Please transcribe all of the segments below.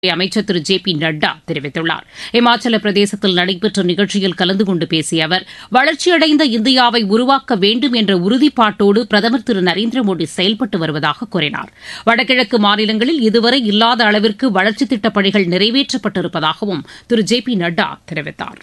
அமைச்சர் திரு J P Nadda தெரிவித்துள்ளார் இமாச்சல பிரதேசத்தில் நடைபெற்ற நிகழ்ச்சியில் கலந்து கொண்டு பேசிய அவர் வளர்ச்சியடைந்த இந்தியாவை உருவாக்க வேண்டும் என்ற உறுதிப்பாட்டோடு பிரதமர் திரு நரேந்திர மோடி செயல்பட்டு வருவதாக கூறினார் வடகிழக்கு மாநிலங்களில் இதுவரை இல்லாத அளவிற்கு வளர்ச்சித் திட்டப் பணிகள் நிறைவேற்றப்பட்டிருப்பதாகவும் திரு ஜே பி நட்டா தெரிவித்தார்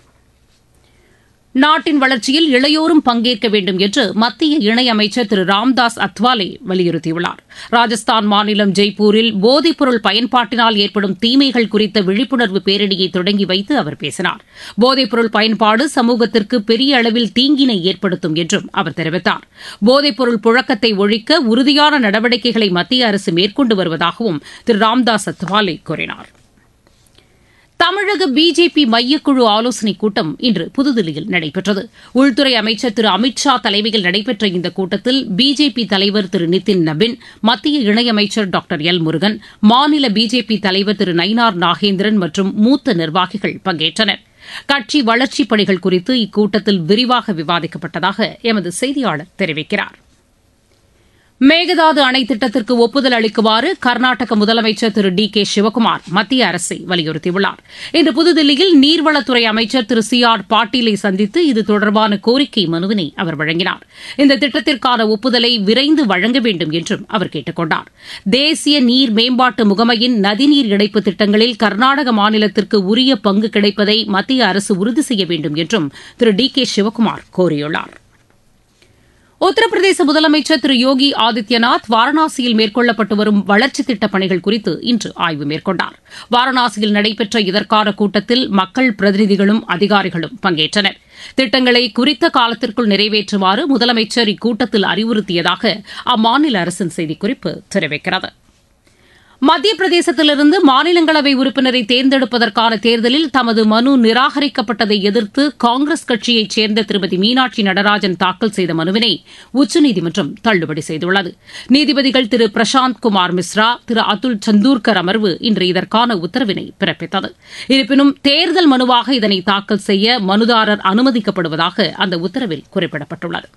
நாட்டின் வளர்ச்சியில் இளையோரும் பங்கேற்க வேண்டும் என்று மத்திய இணையமைச்சர் திரு ராம்தாஸ் அத்வாலே வலியுறுத்தியுள்ளார் ராஜஸ்தான் மாநிலம் ஜெய்ப்பூரில் போதைப்பொருள் பயன்பாட்டினால் ஏற்படும் தீமைகள் குறித்த விழிப்புணர்வு பேரணியை தொடங்கி வைத்து அவர் பேசினார் போதைப்பொருள் பயன்பாடு சமூகத்திற்கு பெரிய அளவில் தீங்கினை ஏற்படுத்தும் என்றும் அவர் தெரிவித்தார் போதைப்பொருள் புழக்கத்தை ஒழிக்க உறுதியான நடவடிக்கைகளை மத்திய அரசு மேற்கொண்டு வருவதாகவும் திரு ராம்தாஸ் அத்வாலே கூறினார் தமிழக பிஜேபி மையக்குழு ஆலோசனைக் கூட்டம் இன்று புதுதில்லியில் நடைபெற்றது உள்துறை அமைச்சர் திரு அமித் ஷா தலைமையில் நடைபெற்ற இந்த கூட்டத்தில் பிஜேபி தலைவர் திரு நிதின் நபின் மத்திய இணையமைச்சர் டாக்டர் எல் முருகன் மாநில பிஜேபி தலைவர் திரு நயினார் நாகேந்திரன் மற்றும் மூத்த நிர்வாகிகள் பங்கேற்றனர் கட்சி வளர்ச்சிப் பணிகள் குறித்து இக்கூட்டத்தில் விரிவாக விவாதிக்கப்பட்டதாக எமது செய்தியாளர் தெரிவிக்கிறார் மேகதாது அணை திட்டத்திற்கு ஒப்புதல் அளிக்குமாறு கர்நாடக முதலமைச்சர் திரு டி கே சிவக்குமார் மத்திய அரசை வலியுறுத்தியுள்ளார் இன்று புதுதில்லியில் நீர்வளத்துறை அமைச்சர் திரு சி ஆர் பாட்டீலை சந்தித்து இது தொடர்பான கோரிக்கை மனுவினை அவர் வழங்கினார் இந்த திட்டத்திற்கான ஒப்புதலை விரைந்து வழங்க வேண்டும் என்றும் அவர் கேட்டுக் கொண்டார் தேசிய நீர் மேம்பாட்டு முகமையின் நதிநீர் இணைப்பு திட்டங்களில் கர்நாடக மாநிலத்திற்கு உரிய பங்கு கிடைப்பதை மத்திய அரசு உறுதி செய்ய வேண்டும் என்றும் திரு டி கே சிவக்குமார் கோரியுள்ளார் உத்தரப்பிரதேச முதலமைச்சர் திரு யோகி ஆதித்யநாத் வாரணாசியில் மேற்கொள்ளப்பட்டு வரும் வளர்ச்சித் திட்டப் பணிகள் குறித்து இன்று ஆய்வு மேற்கொண்டார் வாரணாசியில் நடைபெற்ற இதற்கான கூட்டத்தில் மக்கள் பிரதிநிதிகளும் அதிகாரிகளும் பங்கேற்றனர் திட்டங்களை குறித்த காலத்திற்குள் நிறைவேற்றுமாறு முதலமைச்சர் இக்கூட்டத்தில் அறிவுறுத்தியதாக அம்மாநில அரசின் செய்திக்குறிப்பு தெரிவிக்கிறது மத்திய பிரதேசத்திலிருந்து மாநிலங்களவை உறுப்பினரை தேர்ந்தெடுப்பதற்கான தேர்தலில் தமது மனு நிராகரிக்கப்பட்டதை எதிர்த்து காங்கிரஸ் கட்சியைச் சேர்ந்த திருமதி மீனாட்சி நடராஜன் தாக்கல் செய்த மனுவினை உச்சநீதிமன்றம் தள்ளுபடி செய்துள்ளது நீதிபதிகள் திரு பிரசாந்த் குமார் மிஸ்ரா திரு அதுல் சந்தூர்கர் அமர்வு இன்று இதற்கான உத்தரவினை பிறப்பித்தது இருப்பினும் தேர்தல் மனுவாக இதனை தாக்கல் செய்ய மனுதாரர் அனுமதிக்கப்படுவதாக அந்த உத்தரவில் குறிப்பிடப்பட்டுள்ளது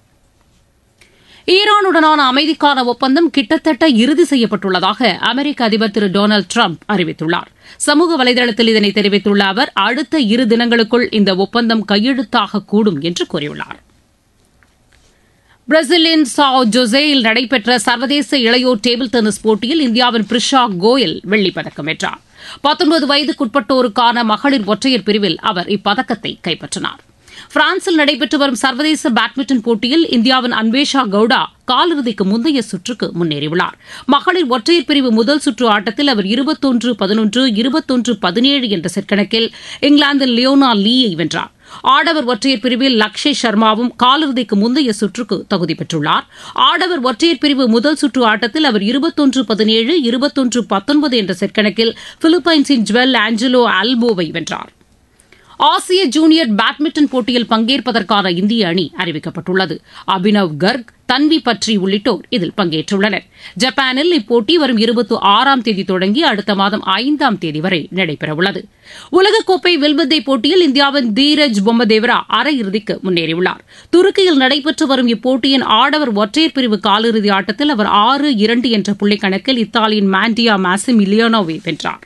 ஈரானுடனான அமைதிக்கான ஒப்பந்தம் கிட்டத்தட்ட இறுதி செய்யப்பட்டுள்ளதாக அமெரிக்க அதிபர் திரு டொனால்டு டிரம்ப் அறிவித்துள்ளார் சமூக வலைதளத்தில் இதனை தெரிவித்துள்ள அவர் அடுத்த இரு தினங்களுக்குள் இந்த ஒப்பந்தம் கையெழுத்தாகக்கூடும் என்று கூறியுள்ளார் பிரேசிலின் சாவ் ஜோசேயில் நடைபெற்ற சர்வதேச இளையோர் டேபிள் டென்னிஸ் போட்டியில் இந்தியாவின் பிரிஷா கோயல் வெள்ளிப்பதக்கம் வென்றார் பத்தொன்பது வயதுக்குட்பட்டோருக்கான மகளிர் ஒற்றையர் பிரிவில் அவர் இப்பதக்கத்தை கைப்பற்றினார் பிரான்சில் நடைபெற்று வரும் சர்வதேச பேட்மிண்டன் போட்டியில் இந்தியாவின் அன்வேஷா கவுடா காலிறுதிக்கு முந்தைய சுற்றுக்கு முன்னேறியுள்ளார் மகளிர் ஒற்றையர் பிரிவு முதல் சுற்று ஆட்டத்தில் அவர் இருபத்தொன்று பதினொன்று இருபத்தொன்று பதினேழு என்ற செட் கணக்கில் இங்கிலாந்தின் லியோனா லீயை வென்றார் ஆடவர் ஒற்றையர் பிரிவில் லக்ஷய் சர்மாவும் காலிறுதிக்கு முந்தைய சுற்றுக்கு தகுதி பெற்றுள்ளார் ஆடவர் ஒற்றையர் பிரிவு முதல் சுற்று ஆட்டத்தில் அவர் இருபத்தொன்று பதினேழு இருபத்தொன்று பத்தொன்பது என்ற செட் கணக்கில் பிலிப்பைன்ஸின் ஜுவல் ஆஞ்சலோ ஆல்போவை வென்றார் ஆசிய ஜூனியர் பேட்மிண்டன் போட்டியில் பங்கேற்பதற்கான இந்திய அணி அறிவிக்கப்பட்டுள்ளது அபினவ் கர்க் தன்வி பட்ரி உள்ளிட்டோர் இதில் பங்கேற்றுள்ளனர் ஜப்பானில் இப்போட்டி வரும் இருபத்தி ஆறாம் தேதி தொடங்கி அடுத்த மாதம் ஐந்தாம் தேதி வரை நடைபெறவுள்ளது உலகக்கோப்பை வில்வித்தை போட்டியில் இந்தியாவின் தீரஜ் பொம்மதேவரா அரையிறுதிக்கு முன்னேறியுள்ளார் துருக்கியில் நடைபெற்று வரும் இப்போட்டியின் ஆடவர் ஒற்றையர் பிரிவு காலிறுதி ஆட்டத்தில் அவர் ஆறு இரண்டு என்ற புள்ளிக்கணக்கில் இத்தாலியின் மாண்டியா மாசிம் இலியோனோவை வென்றார்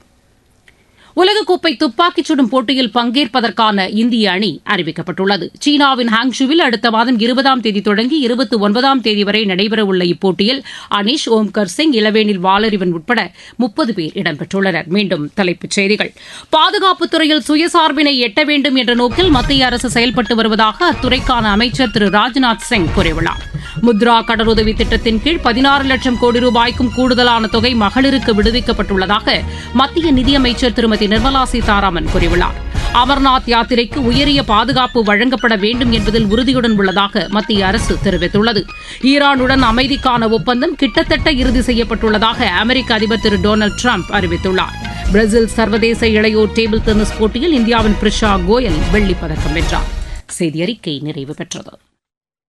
உலகக்கோப்பை துப்பாக்கிச் சுடும் போட்டியில் பங்கேற்பதற்கான இந்திய அணி அறிவிக்கப்பட்டுள்ளது சீனாவின் ஹாங்ஷுவில் அடுத்த மாதம் இருபதாம் தேதி தொடங்கி இருபத்தி ஒன்பதாம் தேதி வரை நடைபெறவுள்ள இப்போட்டியில் அனிஷ் ஓம்கர் சிங் இளவேனில் வாலறிவன் உட்பட முப்பது பேர் இடம்பெற்றுள்ளனர் மீண்டும் தலைப்புச் செய்திகள் பாதுகாப்புத் துறையில் சுயசார்பினை எட்ட வேண்டும் என்ற நோக்கில் மத்திய அரசு செயல்பட்டு வருவதாக அத்துறைக்கான அமைச்சர் திரு ராஜ்நாத் சிங் கூறியுள்ளார் முத்ரா கடனுதவி திட்டத்தின் கீழ் பதினாறு லட்சம் கோடி ரூபாய்க்கும் கூடுதலான தொகை மகளிருக்கு விடுவிக்கப்பட்டுள்ளதாக மத்திய நிதியமைச்சர் திருமதி நிர்மலா சீதாராமன் கூறியுள்ளார் அமர்நாத் யாத்திரைக்கு உயரிய பாதுகாப்பு வழங்கப்பட வேண்டும் என்பதில் உறுதியுடன் உள்ளதாக மத்திய அரசு தெரிவித்துள்ளது ஈரானுடன் அமைதிக்கான ஒப்பந்தம் கிட்டத்தட்ட இறுதி செய்யப்பட்டுள்ளதாக அமெரிக்க அதிபர் திரு டொனால்டு டிரம்ப் அறிவித்துள்ளார் பிரேசில் சர்வதேச இளையோர் டேபிள் டென்னிஸ் போட்டியில் இந்தியாவின் பிரிஷா கோயல் வெள்ளிப் பதக்கம் வென்றார் செய்தி அறிக்கை நிறைவு பெற்றது